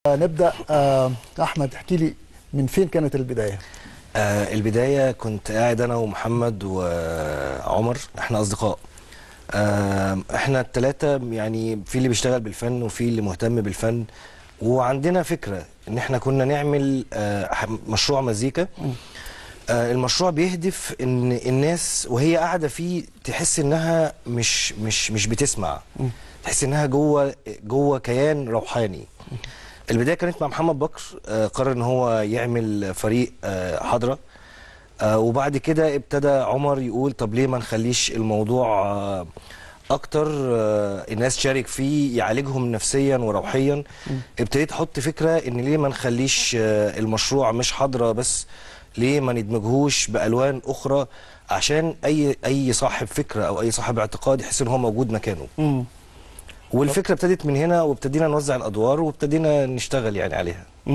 نبدا آه، احمد احكي لي من فين كانت البدايه آه البداية كنت قاعد أنا ومحمد وعمر إحنا أصدقاء آه إحنا التلاتة يعني في اللي بيشتغل بالفن وفي اللي مهتم بالفن وعندنا فكرة إن إحنا كنا نعمل آه ح- مشروع مزيكا آه المشروع بيهدف إن الناس وهي قاعدة فيه تحس إنها مش مش مش بتسمع تحس إنها جوه جوه كيان روحاني البدايه كانت مع محمد بكر آه، قرر ان هو يعمل فريق آه، حضره آه، وبعد كده ابتدى عمر يقول طب ليه ما نخليش الموضوع آه، اكتر آه، الناس تشارك فيه يعالجهم نفسيا وروحيا ابتديت احط فكره ان ليه ما نخليش آه، المشروع مش حضره بس ليه ما ندمجهوش بالوان اخرى عشان اي اي صاحب فكره او اي صاحب اعتقاد يحس ان هو موجود مكانه والفكره ابتدت من هنا وابتدينا نوزع الادوار وابتدينا نشتغل يعني عليها